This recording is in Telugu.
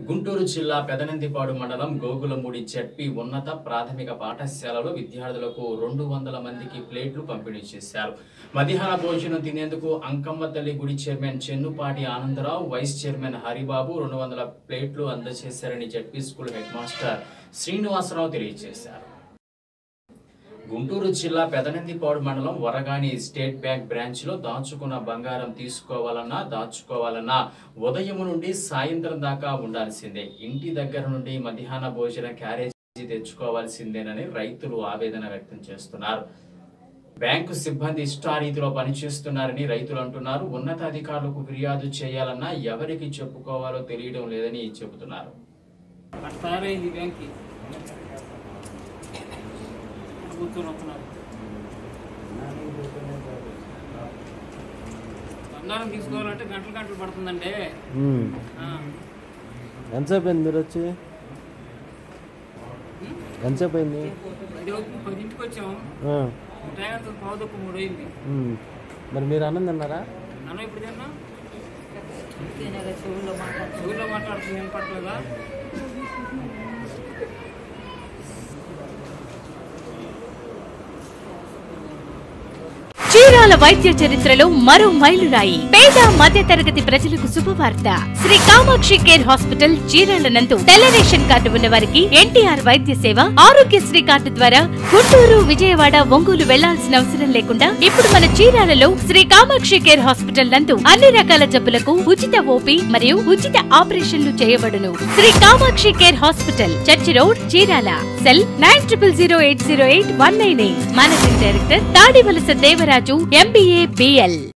గుంటూరు జిల్లా పెదనందిపాడు మండలం గోగులమూడి జడ్పీ ఉన్నత ప్రాథమిక పాఠశాలలో విద్యార్థులకు రెండు వందల మందికి ప్లేట్లు పంపిణీ చేశారు మధ్యాహ్న భోజనం తినేందుకు అంకమ్మ తల్లి గుడి chairman Chennupati Anandarao vice chairman Haribabu రెండు వందల ప్లేట్లు అందజేశారని ZP school head master Srinivasarao తెలియజేశారు గుంటూరు జిల్లా పెదనందిపాడు మండలం వరగాని స్టేట్ బ్యాంక్ బ్రాంచ్ లో దాచుకున్న బంగారం తీసుకోవాలన్నా దాచుకోవాలన్నా ఉదయం నుండి సాయంత్రం దాకా ఉండాల్సిందే ఇంటి దగ్గర నుండి మధ్యాహ్న భోజన క్యారేజీ తెచ్చుకోవాల్సిందేనని రైతులు ఆవేదన వ్యక్తం చేస్తున్నారు బ్యాంకు సిబ్బంది ఇష్టారీతిలో పనిచేస్తున్నారని రైతులు అంటున్నారు ఉన్నతాధికారులకు ఫిర్యాదు చేయాలన్నా ఎవరికి చెప్పుకోవాలో తెలియడం లేదని చెబుతున్నారు తయారైంది బ్యాంక్కి కూర్చొని వస్తున్నారు బంగారం తీసుకోవాలంటే గంటలు గంటలు పడుతుందండి మ్మ్. ఆ, ఎంతసేపు అయింది మీరు వచ్చి ఎంతసేపు అయింది ఇది ఒక- పదింటికి వచ్చాము ఆ. టైం అంతా పావుదొక్క మూడు అయింది మ్మ్. మరి మీరు అన్నం తిన్నారా నన్ను ఇప్పుడు తిన్నా చెవుల్లో మాట్లాడుతుంది వినపట్లేదా చీరాల వైద్య చరిత్రలో మరో మైలురాయి పేద మధ్య తరగతి ప్రజలకు శుభవార్త శ్రీ కామాక్షి కేర్ హాస్పిటల్ చీరాల నందు తెల్ల రేషన్ కార్డు ఉన్న వారికి ఎన్టీఆర్ వైద్య సేవ ఆరోగ్యశ్రీ కార్డు ద్వారా గుంటూరు విజయవాడ ఒంగోలు వెళ్లాల్సిన అవసరం లేకుండా ఇప్పుడు మన చీరాలలో శ్రీ కామాక్షి కేర్ హాస్పిటల్ నందు అన్ని రకాల జబ్బులకు ఉచిత ఓపీ మరియు ఉచిత ఆపరేషన్లు చేయబడును Sri Kamakshi care hospital church road Chirala cell nine triple zero eight zero eight one nine eight managing director Tadivalasa Devaraju MBA BL